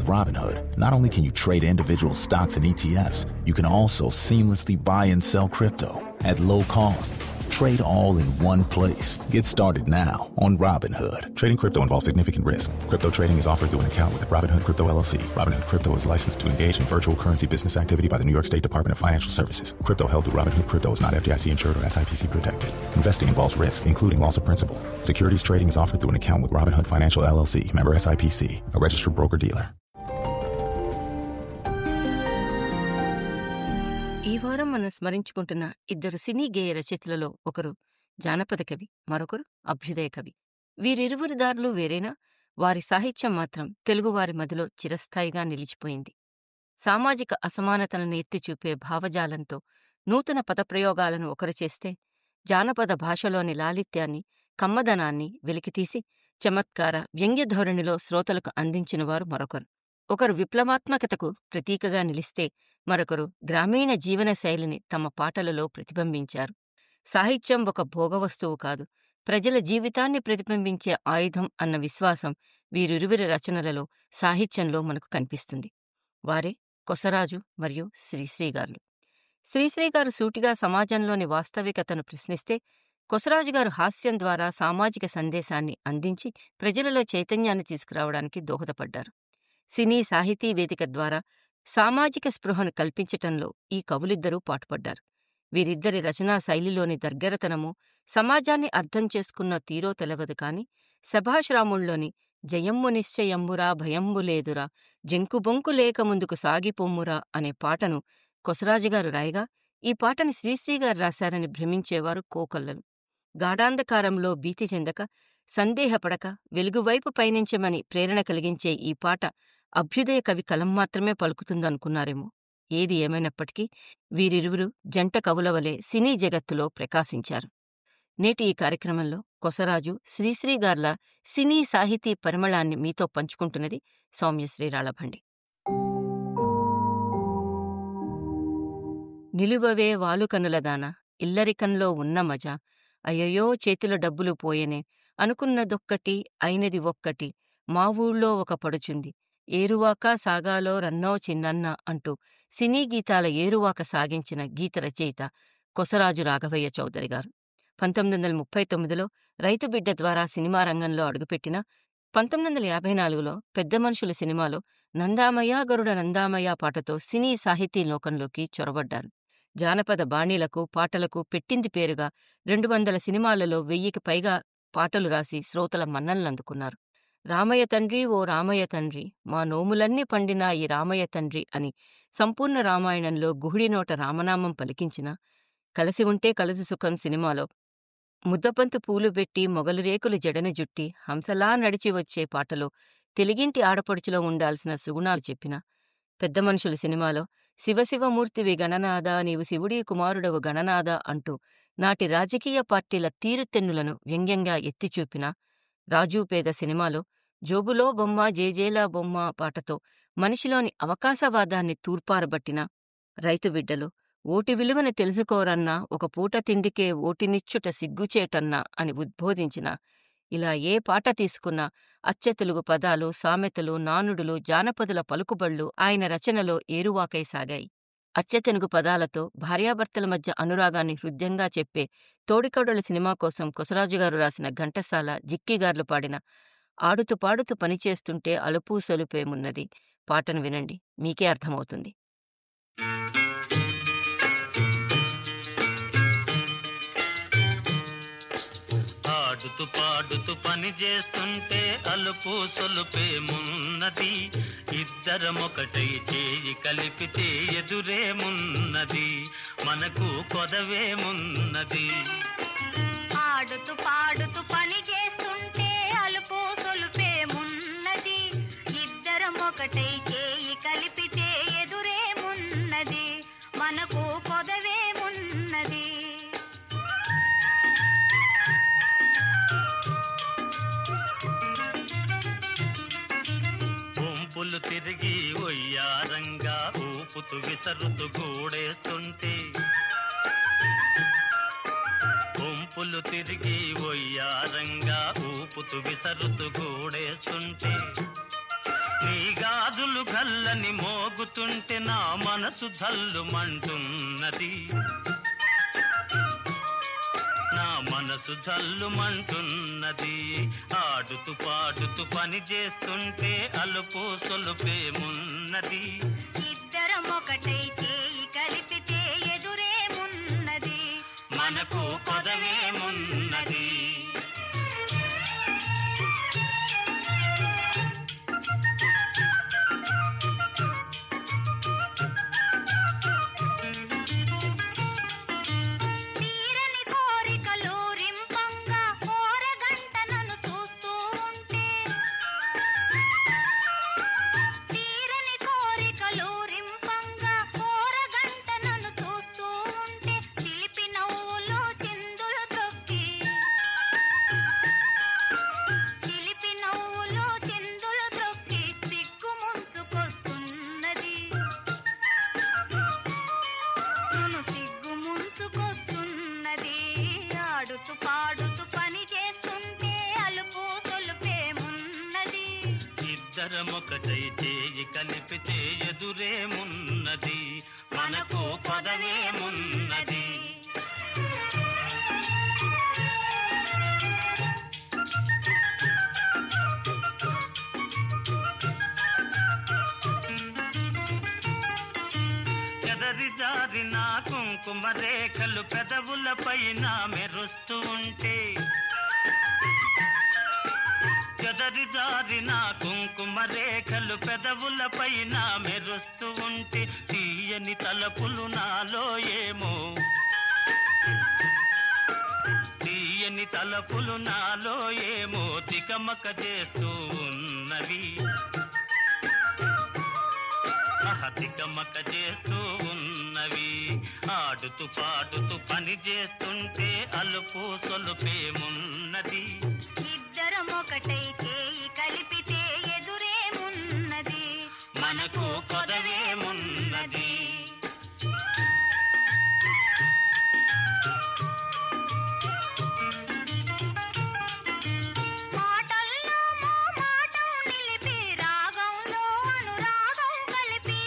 Robinhood, not only can you trade individual stocks and ETFs, you can also seamlessly buy and sell crypto at low costs. Trade all in one place. Get started now on Robinhood. Trading crypto involves significant risk. Crypto trading is offered through an account with Robinhood Crypto LLC. Robinhood Crypto is licensed to engage in virtual currency business activity by the New York State Department of Financial Services. Crypto held through Robinhood Crypto is not FDIC insured or SIPC protected. Investing involves risk, including loss of principal. Securities trading is offered through an account with Robinhood Financial LLC, member SIPC, a registered broker dealer. ఈ వారం మనం స్మరించుకుంటున్న ఇద్దరు సినీ గేయ రచయితలలో ఒకరు జానపద కవి మరొకరు అభ్యుదయ కవి వీరిరువురి దారులు వేరైనా వారి సాహిత్యం మాత్రం తెలుగువారి మదిలో చిరస్థాయిగా నిలిచిపోయింది సామాజిక అసమానతలను ఎత్తిచూపే భావజాలంతో నూతన పదప్రయోగాలను ఒకరు చేస్తే జానపద భాషలోని లాలిత్యాన్ని కమ్మదనాన్ని వెలికితీసి చమత్కార వ్యంగ్య ధోరణిలో శ్రోతలకు అందించినవారు మరొకరు ఒకరు విప్లవాత్మకతకు ప్రతీకగా నిలిస్తే మరొకరు గ్రామీణ జీవన శైలిని తమ పాటలలో ప్రతిబింబించారు సాహిత్యం ఒక భోగవస్తువు కాదు ప్రజల జీవితాన్ని ప్రతిబింబించే ఆయుధం అన్న విశ్వాసం వీరిరువురి రచనలలో సాహిత్యంలో మనకు కనిపిస్తుంది వారే కొసరాజు మరియు శ్రీశ్రీగారులు శ్రీశ్రీగారు సూటిగా సమాజంలోని వాస్తవికతను ప్రశ్నిస్తే కొసరాజు గారు హాస్యం ద్వారా సామాజిక సందేశాన్ని అందించి ప్రజలలో చైతన్యాన్ని తీసుకురావడానికి దోహదపడ్డారు సినీ సాహితీ వేదిక ద్వారా సామాజిక స్పృహను కల్పించటంలో ఈ కవులిద్దరూ పాటుపడ్డారు వీరిద్దరి రచనా శైలిలోని దగ్గరతనము సమాజాన్ని అర్థం చేసుకున్న తీరో తెలవదు కాని సభాశ్రాముల్లోని జయమ్ము నిశ్చయమ్మురా భయంబు లేదురా జంకుబొంకు లేక ముందుకు సాగిపొమ్మురా అనే పాటను కొసరాజుగారు రాయగా ఈ పాటని శ్రీశ్రీగారు రాశారని భ్రమించేవారు కోకొల్లలు గాఢాంధకారంలో భీతి చెందక సందేహపడక వెలుగువైపు పయనించమని ప్రేరణ కలిగించే ఈ పాట అభ్యుదయ కవి కలం మాత్రమే పలుకుతుందనుకున్నారేమో ఏది ఏమైనప్పటికీ వీరిరువురు జంట కవుల వలె సినీ జగత్తులో ప్రకాశించారు నేటి ఈ కార్యక్రమంలో కొసరాజు శ్రీశ్రీగార్ల సినీ సాహితీ పరిమళాన్ని మీతో పంచుకుంటున్నది సౌమ్యశ్రీ రాళభండి నిలువవే వాలుకనులదాన ఇల్లరికంలో ఉన్న మజ అయ్యయో చేతిలో డబ్బులు పోయేనే అనుకున్నదొక్కటి అయినది ఒక్కటి మా ఊళ్ళో ఒక పడుచుంది ఏరువాక సాగాలో రన్నో చిన్నన్న అంటూ సినీ గీతాల ఏరువాక సాగించిన గీత రచయిత కొసరాజు రాఘవయ్య చౌదరి గారు పంతొమ్మిది వందల ముప్పై తొమ్మిదిలో రైతు బిడ్డ ద్వారా సినిమా రంగంలో అడుగుపెట్టిన పంతొమ్మిది వందల యాభై నాలుగులో పెద్ద మనుషుల సినిమాలో నందామయ్య గరుడ నందామయ్య పాటతో సినీ సాహితీ లోకంలోకి చొరబడ్డారు జానపద బాణీలకు పాటలకు పెట్టింది పేరుగా రెండు వందల సినిమాలలో వెయ్యికి పైగా పాటలు రాసి శ్రోతల మన్ననలందుకున్నారు రామయ్య తండ్రి ఓ రామయ్య తండ్రి మా నోములన్నీ పండిన ఈ రామయ్య తండ్రి అని సంపూర్ణ రామాయణంలో గుహుడినోట రామనామం పలికించిన కలిసి ఉంటే కలసి సుఖం సినిమాలో ముద్దపంతు పూలు పెట్టి మొగలు రేకులు జడను జుట్టి హంసలా నడిచి వచ్చే పాటలో తెలుగింటి ఆడపడుచులో ఉండాల్సిన సుగుణాలు చెప్పిన పెద్ద మనుషుల సినిమాలో శివశివమూర్తివి గణనాథ నీవు శివుడి కుమారుడవు గణనాథ అంటూ నాటి రాజకీయ పార్టీల తీరుతెన్నులను వ్యంగ్యంగా ఎత్తిచూపిన రాజూపేద సినిమాలో జోబులో బొమ్మ జేజేలా బొమ్మ పాటతో మనిషిలోని అవకాశవాదాన్ని తూర్పారబట్టిన రైతు బిడ్డలో ఓటి విలువను తెలుసుకోరన్నా ఒక పూట తిండికే ఓటినిచ్చుట సిగ్గుచేటన్నా అని ఉద్బోధించిన ఇలా ఏ పాట తీసుకున్నా అచ్చెతెలుగు పదాలు సామెతలు నానుడులు జానపదుల పలుకుబళ్ళు ఆయన రచనలో ఏరువాకై సాగాయి అచ్చెతెనుగు పదాలతో భార్యాభర్తల మధ్య అనురాగాన్ని హృద్యంగా చెప్పే తోడికౌడల సినిమా కోసం కొసరాజుగారు రాసిన ఘంటసాల జిక్కిగార్లు పాడిన ఆడుతూ పాడుతూ పనిచేస్తుంటే అలుపు సొలుపేమున్నది పాటను వినండి మీకే అర్థమవుతుంది ఆడుతూ పాడుతూ పని చేస్తుంటే అలుపు సొలుపేమున్నది ఇద్దరమొకటై చేయి కలిపితే ఎదురేమున్నది మనకు కొదవేమున్నది ఆడుతూ పాడుతూ పని చేస్తుంటే అలుపు సొలుపేమున్నది ఇద్దరం ఒకటై చేయి కలిపితే ఎదురేమున్నది మనకు కొదవేమున్నది గుంపులు తిరిగి ఒయ్యారంగా ఊపుతూ విసరుతూ గూడేస్తుంటే గుంపులు తిరిగి ఒయ్యారంగా ఊపుతూ విసరుతూ గూడేస్తుంటే నీ గాజులు గల్లని మోగుతుంటే నా మనసు జల్లుమంటున్నది నా మనసు జల్లుమంటున్నది ఆడుతూ పాడుతూ పని చేస్తుంటే అలుపు సొలుపేమున్నది ఇద్దరం ఒకటై చేయి కలిపితే ఎదురేమున్నది మనకు కొదవేమున్నది తీరని కోరికలు రింపంగా కోరగంట నన్ను చూస్తూ ఉంటే తీరని కోరికలు రింపంగా కోరగంట నన్ను చూస్తూ ఉంటే చిలిపి నవ్వులు చిందులు త్రొక్కి చిలిపి నవ్వులు చిందులు త్రొక్కి సిగ్గు ముంచుకొస్తున్నది నన్ను సిగ్గు ముంచుకొస్తున్నది ఆడుతూ పాడుతూ పని చేస్తుంటే అలుపు సొలుపేమున్నది ఇద్దరం ఒకటై చేయి కలిపితే ఎదురేమున్నది మనకు పదవేమున్నది ఎదరి జారిన కుంకుమ రేఖలు పెదవుల పైన మెరుస్తూ ఉంటే చెదరి జారిన కుంకుమ రేఖలు పెదవుల పైన మెరుస్తూ ఉంటే తీయని తలపులు నాలో ఏమో తీయని తలపులు నాలో ఏమో తికమక చేస్తూ ఉన్నవి ఆహా, తికమక చేస్తూ ఉన్నవి ఆడుతూ పాడుతూ పని చేస్తుంటే అలుపు సొలుపేమున్నది ఇద్దరం ఒకటై చేయి కలిపితే ఎదురేమున్నది మనకు కొదవేమున్నది మాటల్లో మో మాటం నిలిపి రాగంలో అనురాగం కలిపి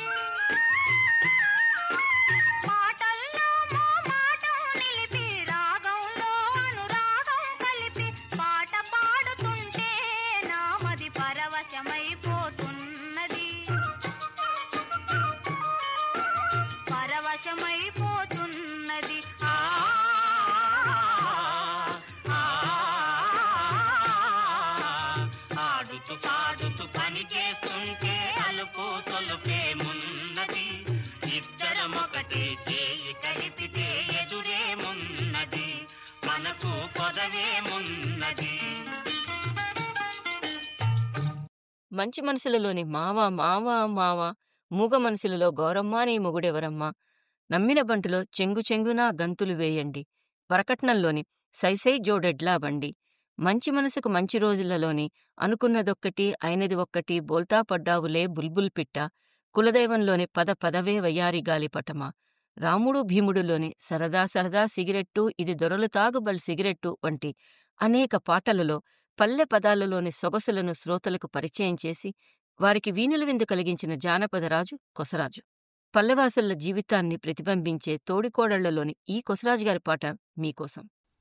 మాటల్లో మో మాటం నిలిపి రాగంలో అనురాగం కలిపి పాట పాడుతుంటే నామది పరవశమైపోతున్నది పరవశమైపోతున్నది ఆ ఆ, ఆడుతూ పాడుతూ పని చేస్తుంటే అలుపు సొలుపేమున్నది ఇద్దరం ఒకటి చేయి కలిపితే ఎదురేమున్నది మనకు పదవేమున్నది మంచి మనసులలోని మావా మావా మావా మూగ మనసులలో గౌరమ్మ నీ మొగుడెవరమ్మా నమ్మిన బంటులో చెంగు చెంగునా గంతులు వేయండి వరకట్నంలోని సైసై జోడెడ్లా బండి మంచి మనసుకు మంచి రోజులలోని అనుకున్నదొక్కటి అయినది ఒక్కటి బోల్తా పడ్డావులే బుల్బుల్ పిట్ట కులదైవంలోని పద పదవే వయ్యారి గాలిపటమా రాముడు భీముడులోని సరదా సరదా సిగరెట్టు ఇది దొరలు తాగుబల్ సిగరెట్టు వంటి అనేక పాటలలో పల్లె పదాలలోని సొగసులను శ్రోతలకు పరిచయం చేసి వారికి వీణుల విందు కలిగించిన జానపదరాజు కొసరాజు పల్లెవాసుల జీవితాన్ని ప్రతిబింబించే తోడికోడళ్లలోని ఈ కొసరాజు గారి పాట మీకోసం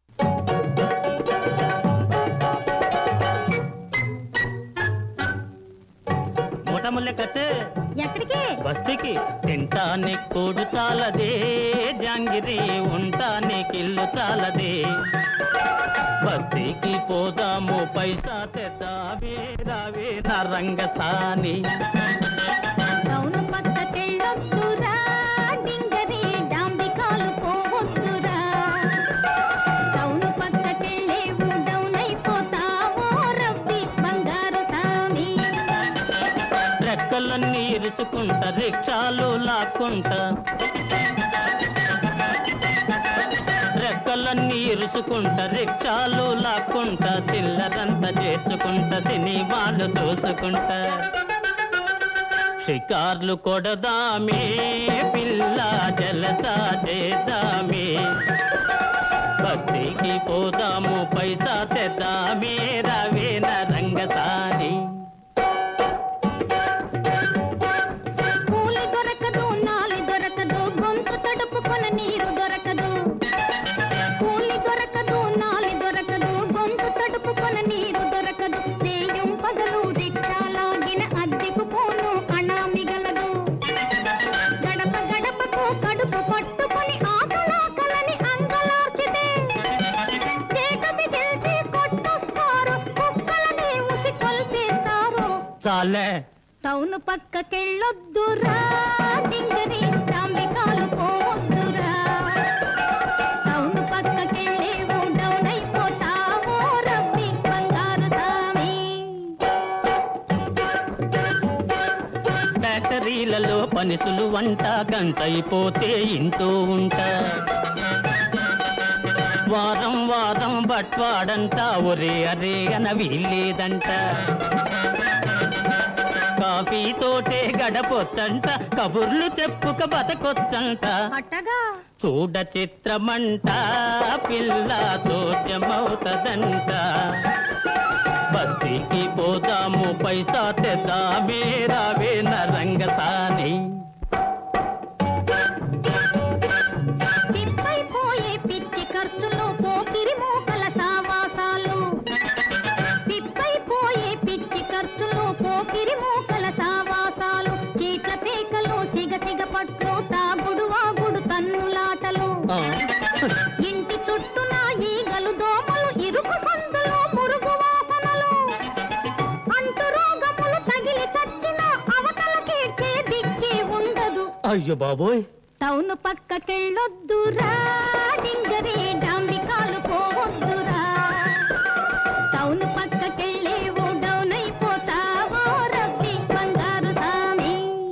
ముఠముల కట్టే ఎక్కడికి బస్తీకి తింటానే కూడు చాలదే జాంగిరి ఉంటానే కిల్లు చాలదే బస్తీకి పోదాము పైసా తెద్దావే రావే నా రంగసాని టౌను పక్క తెల్లొద్దురా డింగరి డాంబికాలు పోవద్దురా టౌను పక్క తెల్లేవు డౌన్ అయిపోతావో రబ్బి బంగారు సామి రెక్కలన్నీ ఇరుచుకుంటా రిక్షాలు లాక్కుంటా రెక్కలన్నీ ఇరుచుకుంటా రిక్షాలు లాక్కుంటా చిల్లరంతా చేసుకుంటా సినిమాలు చూసుకుంటా షికార్లు కొడదామే పిల్ల జలసా చేద్దామే బస్తీకి పోదాము పైసా తెద్దామే రవేన రంగసాని గడుపుకొన నీరు దొరకదు నేయం పగలు రిక్షాలాగిన అద్దెకు పోను అణా మిగలదు గడప గడపకు కడుపు పట్టుకొని ఆకలాకలని అంగలార్చితే చేకటి తెలిసి కొట్టొస్తారు కుక్కలని ఉసి కొల్పేస్తారు చాలే టౌన్ పక్కకెళ్ళొద్దురా డింగరి డాంబికాలు పోవద్దురా టౌన్ పక్కకెళ్ళేవు డౌన్ అయిపోతావో రబ్బి బంగారు సామి ఫ్యాక్టరీలలో పనిసులు వంట గంటైపోతే ఇంటూ ఉంటా వారం వారం బట్వాడంట ఒరే అరే అన వీల్లేదంట కాఫీ తోటే గడపొచ్చంట కబుర్లు చెప్పుక బతకొచ్చంట అట్టగా చూడ చిత్రమంట పిల్ల తోచమవుతదంట బస్తీకి పోదాము పైసా తెద్దామే రావే నరంగసాని పిప్పైపోయే పిచ్చి ఖర్చులు పోకిరి మోకల సావాసాలు పిప్పైపోయే పిచ్చి ఖర్చులు పోకిరి మోకల సావాసాలు చీట్ల పేకలు సిగ సిగ పట్టు తాగుడు వాగుడు తన్నులాటలు ఆ, ఇంటి చుట్టూన ఈగలు దోమలు ఇరుకు సందులు పురుగు వాసనలు అంటు రోగములు తగిలి చచ్చిన అవతల కీడ్చే దిక్కే ఉండదు అయ్యో బాబోయ్ టౌన్ పక్కకెళ్ళొద్దురా డింగరి డాంబికాలు పోవద్దురా టౌన్ పక్కకెళ్ళేవు డౌన్ అయిపోతావో రబ్బి బంగారు సామి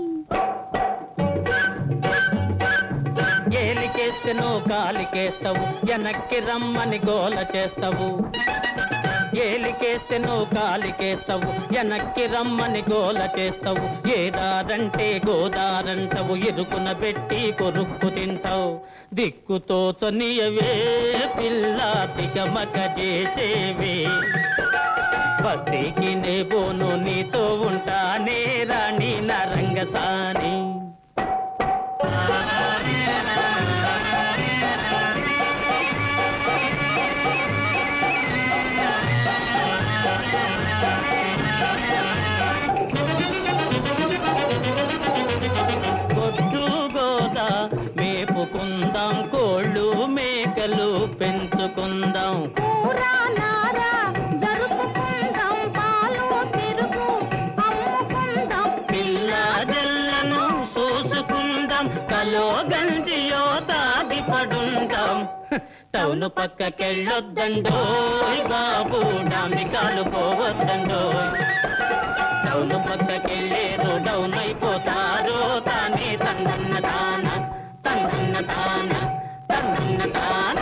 ఏలికేస్తేనో కాలికేస్తావు వెనక్కి రమ్మని గోల చేస్తావు ఏలికేస్తేనో కాలికేస్తావు వెనక్కి రమ్మని గోల చేస్తావు ఏదారంటే గోదారంటావు ఇరుకున పెట్టి కొరుక్కు తింటావు దిక్కుతో తొనియవే పిల్ల తికమక చేసేవే బస్తీకి నే బోను నీతో ఉంటానే రాణి నరంగసాని గొడ్డు గోద మేపుకుందాం కోళ్ళు మేకలు పెంచుకుందాం కూరా నారా జరుపుకుందాం పాలు పెరుగు అమ్ముకుందాం పిల్ల జల్లను చూసుకుందాం కలో గంజియో తాగి పడుందాం టౌన్ పక్కకెళ్ళొద్దండోయ్ బాబు డాంబికాలు పోవద్దండోయ్ టౌన్ పక్కకెళ్ళేరు డౌన్ అయిపోతారు తానే తందన్న తాన తందన్న తాన తందన్న తాన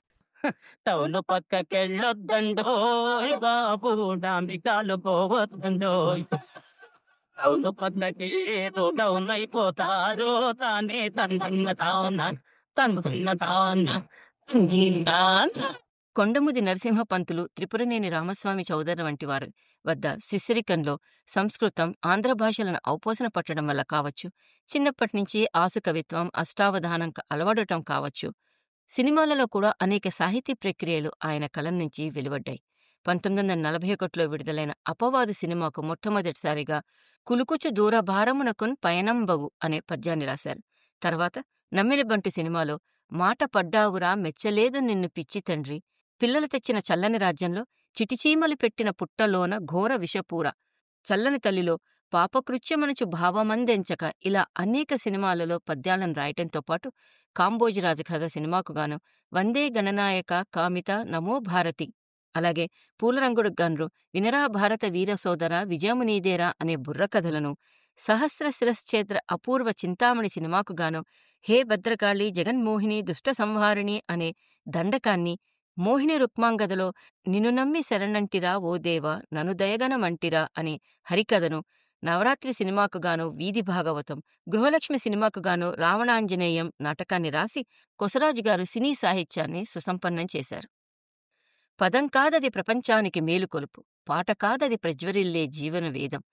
టౌన్ పక్కకెళ్ళొద్దండోయ్ బాబు డాంబికాలు పోవద్దండోయ్ టౌన్ పక్కకెళ్ళేరు డౌన్ అయిపోతారు తానే తందన్న తాన తందన్న తాన తందన్న కొండముది నరసింహపంతులు త్రిపురనేని రామస్వామి చౌదరి వంటి వారి వద్ద శిష్యరికంలో సంస్కృతం ఆంధ్ర భాషలను ఔపోసన పట్టడం వల్ల కావచ్చు చిన్నప్పటినుంచి ఆసు కవిత్వం అష్టావధానం క- అలవడటం కావచ్చు సినిమాలలో కూడా అనేక సాహితీ ప్రక్రియలు ఆయన కలం నుంచి వెలువడ్డాయి పంతొమ్మిది వందల నలభై ఒకటిలో విడుదలైన అపవాదు సినిమాకు మొట్టమొదటిసారిగా కులుకుచు దూర భారమునకున్ పయనంబవు అనే పద్యాన్ని రాశారు తర్వాత నమ్మిలిబంటి సినిమాలో మాట పడ్డావురా మెచ్చలేదు నిన్ను పిచ్చి తండ్రి పిల్లలు తెచ్చిన చల్లని రాజ్యంలో చిటిచీమలు పెట్టిన పుట్టలోన ఘోర విషపూర చల్లని తల్లిలో పాపకృత్యమనుచు భావమందెంచక ఇలా అనేక సినిమాలలో పద్యాలను రాయటంతో పాటు కాంబోజి రాజకథ సినిమాకు గాను వందే గణనాయక కామిత నమో భారతి అలాగే పూలరంగుడు గన్రు వినరా భారత వీర సోదర విజయము నీదేరా అనే బుర్రకథలను సహస్ర శిరశ్చేత్ర అపూర్వ చింతామణి సినిమాకు గాను హే భద్రకాళి జగన్మోహిని దుష్ట సంహారిణి అనే దండకాన్ని మోహిని రుక్మాంగదలో నిన్ను నమ్మి శరణంటిరా ఓ దేవా నను దయగనమంటిరా అనే హరికథను నవరాత్రి సినిమాకు గాను వీధి భాగవతం గృహలక్ష్మి సినిమాకు గాను రావణాంజనేయం నాటకాన్ని రాసి కొసరాజు గారు సినీ సాహిత్యాన్ని సుసంపన్నం చేశారు పదం కాదది ప్రపంచానికి మేలుకొలుపు పాట కాదది ప్రజ్వరిల్లే జీవన వేదం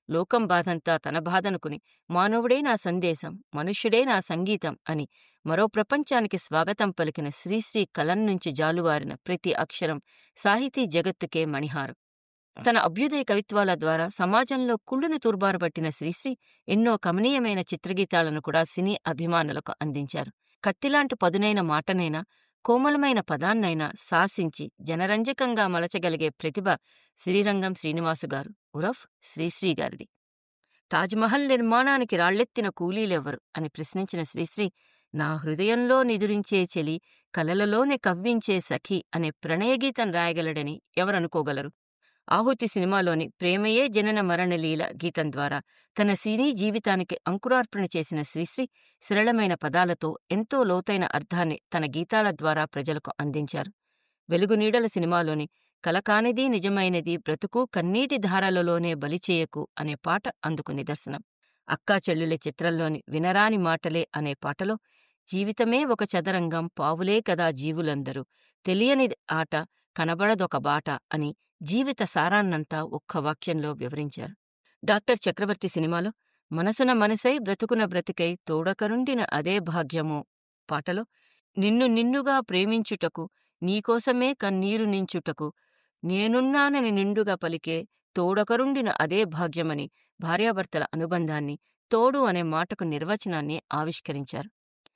లోకం బాధంతా తన బాధనుకుని మానవుడే నా సందేశం మనుష్యుడే నా సంగీతం అని మరో ప్రపంచానికి స్వాగతం పలికిన శ్రీశ్రీ కలం నుంచి జాలువారిన ప్రతి అక్షరం సాహితీ జగత్తుకే మణిహారం తన అభ్యుదయ కవిత్వాల ద్వారా సమాజంలో కుళ్ళును తూర్బారబట్టిన శ్రీశ్రీ ఎన్నో కమనీయమైన చిత్రగీతాలను కూడా సినీ అభిమానులకు అందించారు కత్తిలాంటి పదునైన మాటనైనా కోమలమైన పదాన్నైనా శాసించి జనరంజకంగా మలచగలిగే ప్రతిభ శ్రీరంగం శ్రీనివాసు గారు ఉరఫ్ శ్రీశ్రీ గారిది తాజ్మహల్ నిర్మాణానికి రాళ్లెత్తిన కూలీలెవ్వరు అని ప్రశ్నించిన శ్రీశ్రీ నా హృదయంలో నిదురించే చెలి కలలలోనే కవ్వించే సఖి అనే ప్రణయగీతం రాయగలడని ఎవరనుకోగలరు ఆహుతి సినిమాలోని ప్రేమయే జనన మరణ లీల గీతం ద్వారా తన సినీ జీవితానికి అంకురార్పణ చేసిన శ్రీశ్రీ సరళమైన పదాలతో ఎంతో లోతైన అర్థాన్ని తన గీతాల ద్వారా ప్రజలకు అందించారు వెలుగునీడల సినిమాలోని కలకానిది నిజమైనది బ్రతుకు కన్నీటి ధారలలోనే బలిచేయకు అనే పాట అందుకు నిదర్శనం అక్కా చెల్లుల చిత్రంలోని వినరాని మాటలే అనే పాటలో జీవితమే ఒక చదరంగం పావులే కదా జీవులందరూ తెలియని ఆట కనబడదొక బాట అని జీవిత సారాన్నంతా ఒక్క వాక్యంలో వివరించారు డాక్టర్ చక్రవర్తి సినిమాలో మనసున మనసై బ్రతుకున బ్రతికై తోడకరుండిన అదే భాగ్యమో పాటలో నిన్ను నిన్నుగా ప్రేమించుటకు నీకోసమే కన్నీరు నించుటకు నేనున్నానని నిండుగా పలికే తోడకరుండిన అదే భాగ్యమని భార్యాభర్తల అనుబంధాన్ని తోడు అనే మాటకు నిర్వచనాన్ని ఆవిష్కరించారు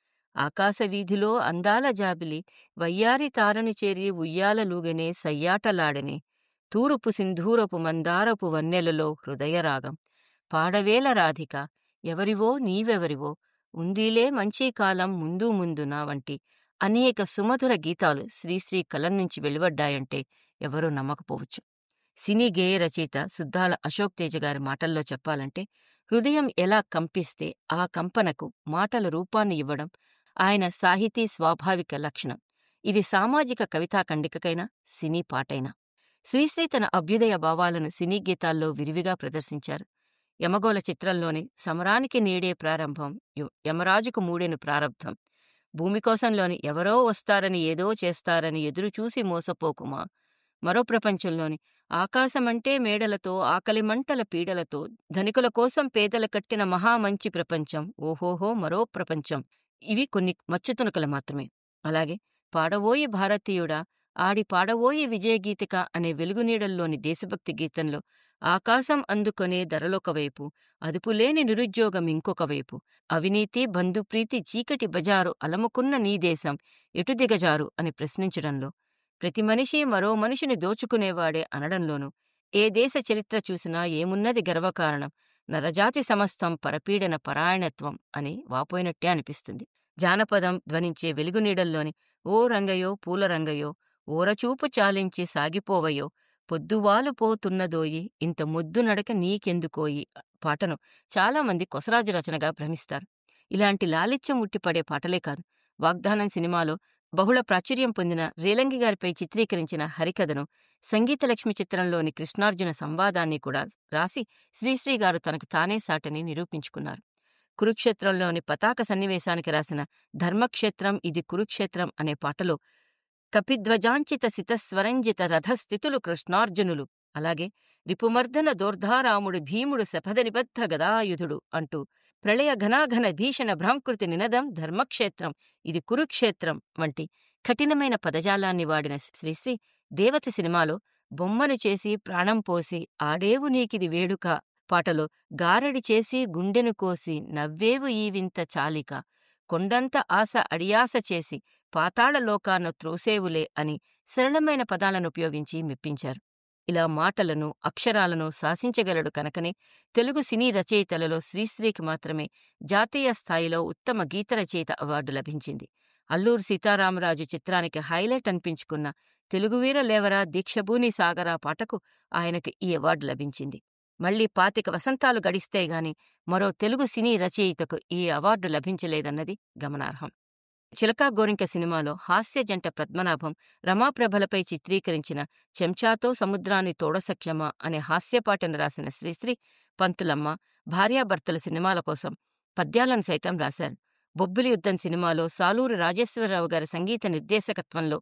ఆకాశవీధిలో అందాల జాబిలి వయ్యారి తారని చేరి ఉయ్యాలలూగనే సయ్యాటలాడనే తూరుపు సింధూరపు మందారపు వన్నెలలో హృదయరాగం పాడవేల రాధిక ఎవరివో నీవెవరివో ఉందిలే మంచి కాలం ముందు ముందున వంటి అనేక సుమధుర గీతాలు శ్రీశ్రీ కలం నుంచి వెలువడ్డాయంటే ఎవరూ నమ్మకపోవచ్చు సినీ గేయ రచయిత సుద్దాల అశోక్ తేజ గారి మాటల్లో చెప్పాలంటే హృదయం ఎలా కంపిస్తే ఆ కంపనకు మాటల రూపాన్ని ఇవ్వడం ఆయన సాహితీ స్వాభావిక లక్షణం ఇది సామాజిక కవితా ఖండికకైనా సినీ పాటైనా శ్రీశ్రీ తన అభ్యుదయ భావాలను సినీ గీతాల్లో విరివిగా ప్రదర్శించారు యమగోళ చిత్రంలోని సమరానికి నీడే ప్రారంభం యు- యమరాజుకు మూడెను ప్రారంభం భూమి కోసంలోని ఎవరో వస్తారని ఏదో చేస్తారని ఎదురుచూసి మోసపోకుమా మరో ప్రపంచంలోని ఆకాశమంటే మేడలతో ఆకలి మంటల పీడలతో ధనికుల కోసం పేదల కట్టిన మహామంచి ప్రపంచం ఓహోహో మరో ప్రపంచం ఇవి కొన్ని మచ్చుతునకలు మాత్రమే అలాగే పాడవోయి భారతీయుడా ఆడి పాడవోయి విజయగీతిక అనే వెలుగునీడల్లోని దేశభక్తి గీతంలో ఆకాశం అందుకొనే ధరలొక వైపు అదుపులేని నిరుద్యోగం ఇంకొక వైపు అవినీతి బంధుప్రీతి చీకటి బజారు అలముకున్న నీ దేశం ఎటు దిగజారు అని ప్రశ్నించడంలో ప్రతి మనిషి మరో మనిషిని దోచుకునేవాడే అనడంలోనూ ఏ దేశ చరిత్ర చూసినా ఏమున్నది గర్వకారణం నరజాతి సమస్తం పరపీడన పరాయణత్వం అని వాపోయినట్టే అనిపిస్తుంది జానపదం ధ్వనించే వెలుగునీడల్లోని ఓ రంగయో పూల రంగయో ఓరచూపు చాలించి సాగిపోవయో పొద్దువాలు పోతున్నదోయి ఇంత ముద్దు నడక నీకెందుకోయి పాటను చాలామంది కొసరాజు రచనగా భ్రమిస్తారు ఇలాంటి లాలిత్యం ఉట్టిపడే పాటలే కాదు వాగ్దానం సినిమాలో బహుళ ప్రాచుర్యం పొందిన రేలంగి గారిపై చిత్రీకరించిన హరికథను సంగీతలక్ష్మి చిత్రంలోని కృష్ణార్జున సంవాదాన్ని కూడా రాసి శ్రీశ్రీ గారు తనకు తానే సాటని నిరూపించుకున్నారు కురుక్షేత్రంలోని పతాక సన్నివేశానికి రాసిన ధర్మక్షేత్రం ఇది కురుక్షేత్రం అనే పాటలో కపిధ్వజాంచిత సితస్వరంజిత రథస్థితులు కృష్ణార్జునులు అలాగే రిపుమర్దన దోర్ధారాముడు భీముడు శపథ నిబద్ధ గదాయుధుడు అంటూ ప్రళయ ఘనాఘన భీషణ భ్రాంకృతి నినదం ధర్మక్షేత్రం ఇది కురుక్షేత్రం వంటి కఠినమైన పదజాలాన్ని వాడిన శ్రీశ్రీ దేవత సినిమాలో బొమ్మను చేసి ప్రాణం పోసి ఆడేవు నీకిది వేడుక పాటలో గారడి చేసి గుండెను కోసి నవ్వేవు ఈ వింత చాలిక కొండంత ఆశ అడియాస చేసి పాతాళ లోకాన త్రోసేవులే అని సరళమైన పదాలను ఉపయోగించి మెప్పించారు ఇలా మాటలను అక్షరాలను శాసించగలడు కనుకనే తెలుగు సినీ రచయితలలో శ్రీశ్రీకి మాత్రమే జాతీయ స్థాయిలో ఉత్తమ గీత రచయిత అవార్డు లభించింది అల్లూరు సీతారామరాజు చిత్రానికి హైలైట్ అనిపించుకున్న తెలుగువీర లేవరా దీక్షభూని సాగరా పాటకు ఆయనకు ఈ అవార్డు లభించింది మళ్లీ పాతిక వసంతాలు గడిస్తే గాని మరో తెలుగు సినీ రచయితకు ఈ అవార్డు లభించలేదన్నది గమనార్హం చిలకా గోరింక సినిమాలో హాస్య జంట పద్మనాభం రమాప్రభలపై చిత్రీకరించిన చెంచాతో సముద్రాన్ని తోడసఖ్యమా అనే హాస్యపాటను రాసిన శ్రీశ్రీ పంతులమ్మ భార్యాభర్తల సినిమాల కోసం పద్యాలను సైతం రాశారు బొబ్బిలి యుద్ధం సినిమాలో సాలూరు రాజేశ్వరరావు గారి సంగీత నిర్దేశకత్వంలో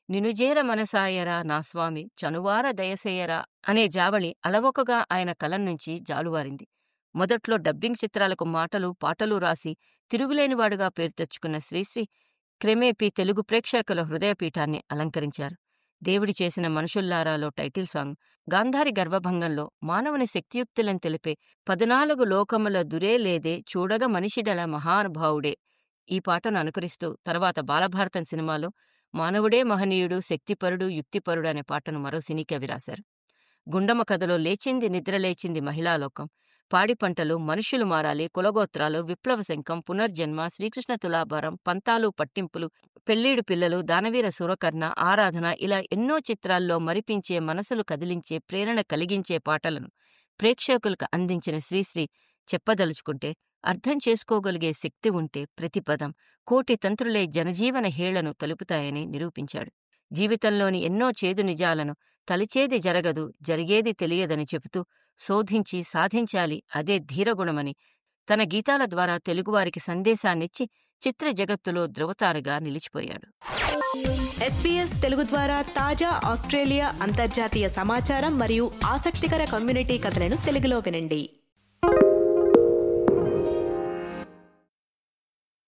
నినుజేర మనసాయరా నా స్వామి చనువార దయసేయరా అనే జావళి అలవొకగా ఆయన కలం నుంచి జాలువారింది మొదట్లో డబ్బింగ్ చిత్రాలకు మాటలు పాటలు రాసి తిరుగులేనివాడుగా పేరు తెచ్చుకున్న శ్రీశ్రీ క్రమేపీ తెలుగు ప్రేక్షకుల హృదయపీఠాన్ని అలంకరించారు దేవుడి చేసిన మనుషుల్లారాలో టైటిల్ సాంగ్ గాంధారి గర్వభంగంలో మానవుని శక్తియుక్తులను తెలిపే పద్నాలుగు లోకముల దురే లేదే చూడగ మనిషిడల మహానుభావుడే ఈ పాటను అనుకరిస్తూ తర్వాత బాలభారతం సినిమాలో మానవుడే మహనీయుడు శక్తిపరుడు యుక్తిపరుడు అనే పాటను మరో సినీకవి రాశారు గుండమ్మ కథలో లేచింది నిద్రలేచింది మహిళాలోకం పాడి పంటలు మనుష్యులు మారాలి కులగోత్రాలు విప్లవ శంఖం పునర్జన్మ శ్రీకృష్ణ తులాభారం పంతాలు పట్టింపులు పెళ్ళీడు పిల్లలు దానవీర సురకర్ణ ఆరాధన ఇలా ఎన్నో చిత్రాల్లో మరిపించే మనసులు కదిలించే ప్రేరణ కలిగించే పాటలను ప్రేక్షకులకు అందించిన శ్రీశ్రీ చెప్పదలుచుకుంటే అర్థం చేసుకోగలిగే శక్తి ఉంటే ప్రతి పదం కోటి తంత్రులే జనజీవన హేళను తలుపుతాయని నిరూపించాడు జీవితంలోని ఎన్నో చేదు నిజాలను తలిచేది జరగదు జరిగేది తెలియదని చెబుతూ శోధించి సాధించాలి అదే ధీరగుణమని తన గీతాల ద్వారా తెలుగువారికి సందేశాన్నిచ్చి చిత్ర జగత్తులో ధృవతారగా నిలిచిపోయాడు ఎస్పీఎస్ తెలుగు ద్వారా తాజా ఆస్ట్రేలియా అంతర్జాతీయ సమాచారం మరియు ఆసక్తికర కమ్యూనిటీ కథలను తెలుగులో వినండి